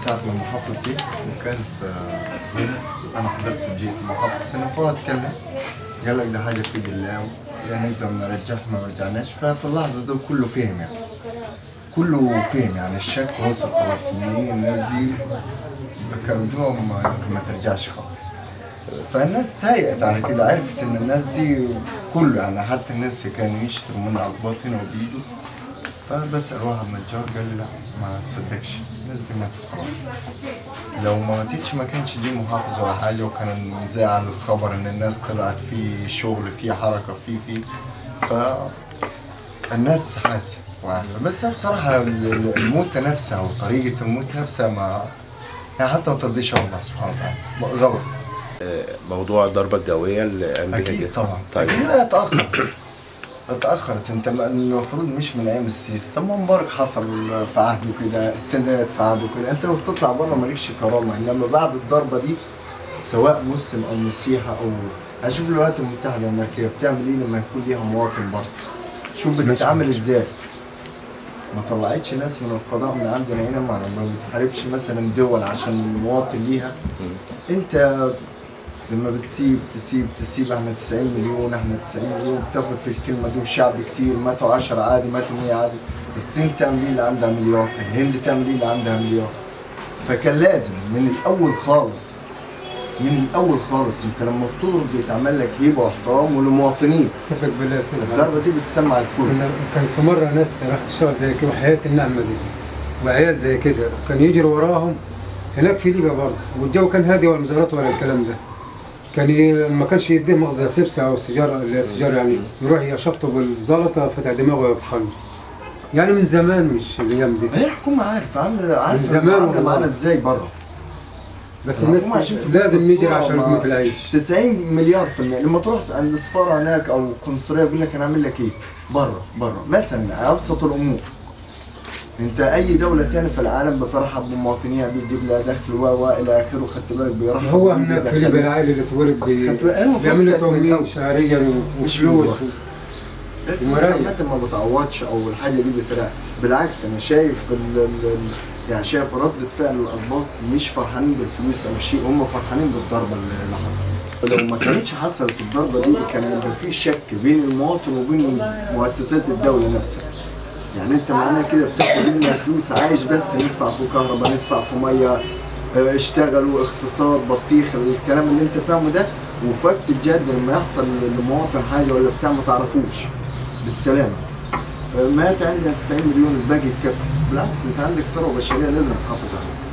ساعة من محافظتي وكان في هنا أنا حضرت جيت محافظ السنة فهو اتكلم قال لك ده حاجة في ايد الله يعني نقدر نرجعها ما رجعناش ففي اللحظة دي كله فهم يعني كله فهم يعني الشك وصل خلاص إن إيه الناس دي كرجوع ما يمكن ما ترجعش خلاص فالناس تهيأت على كده عرفت ان الناس دي كله يعني حتى الناس اللي كانوا يشتروا من عقبات هنا وبيجوا فبسأل واحد نجار قال لي لا ما تصدقش الناس دي ماتت خلاص لو ما ماتتش ما كانش دي محافظ ولا حاجة وكان زعل الخبر ان الناس طلعت في شغل في حركة في في ف الناس حاسة وعارفة بس بصراحة ال- ال- الموتة نفسها وطريقة الموت نفسها ما يعني حتى ما ترضيش الله سبحانه وتعالى غلط موضوع الضربة الجوية اللي قام بيها اكيد جدا. طبعا طيب اكيد لا اتاخر اتاخرت انت م- المفروض مش من ايام السيسي طب ما مبارك حصل في عهده كده السادات في عهده كده انت لما بتطلع بره مالكش كرامه انما بعد الضربه دي سواء مسلم او مسيحي او اشوف الولايات المتحده الامريكيه بتعمل ايه لما يكون ليها مواطن بره شوف بتتعامل ازاي ما طلعتش ناس من القضاء من عندنا هنا ما ما بتحاربش مثلا دول عشان مواطن ليها انت لما بتسيب تسيب تسيب احنا 90 مليون احنا 90 مليون بتاخد في الكلمه دي وشعب كتير ماتوا 10 عادي ماتوا 100 عادي الصين تعمل ايه اللي عندها مليار الهند تعمل ايه اللي عندها مليار فكان لازم من الاول خالص من الاول خالص انت لما بتضرب بيتعمل لك هيبه واحترام ولمواطنين صدق بالله يا استاذ عبد. الضربه دي بتسمع الكل كنا- كان في مره ناس راح تشتغل زي كده وحياه النعمه دي وعيال زي كده كان يجري وراهم هناك في ليبيا برضه والجو كان هادي ولا مزارات ولا الكلام ده كان ي... ما كانش يديه مغزى سبسه او سيجاره اللي هي السيجاره يعني يروح يشفطه بالزلطه فتح دماغه بخنجر يعني من زمان مش الايام دي هي الحكومه عارفه عامله عارفه زمان عامله والله. معانا ازاي بره بس الناس الحكومة عشان تبقى لازم في نجري الصورة عشان ما- لقمه العيش 90 مليار في المية لما تروح عند سفارة هناك أو قنصلية يقول لك أنا أعمل لك إيه؟ بره بره مثلا أبسط الأمور أنت أي دولة تانية في العالم بترحب بمواطنيها بيجيب لها دخل و و إلى آخره خدت بالك بيرحب هو بيه، هناك في بيدخل- ليبيا العائله اللي اتولد بي... خدت بالك؟ المفروض بيعمل له كانت من تموين الأول. شهريا مش وفلوس من الوقت. الفلوس ومراية. عامة ما بتعوضش او الحاجه دي بتراق بالعكس انا شايف ال ال ال يعني شايف ردة فعل الأقباط مش فرحانين بالفلوس او شيء هم فرحانين بالضربة اللي اللي حصلت لو ما كانتش حصلت الضربة دي كان هيبقى في شك بين المواطن وبين مؤسسات الدولة نفسها يعني انت معناها كده بتاخد منا فلوس عايش بس ندفع في كهرباء ندفع في ميه اه، اشتغلوا اقتصاد بطيخ الكلام اللي انت فاهمه ده وفك الجد لما يحصل لمواطن حاجه ولا بتاع ما تعرفوش بالسلامه اه، مات عندنا 90 مليون الباقي يكفي بالعكس انت عندك ثروه بشريه لازم تحافظ عليها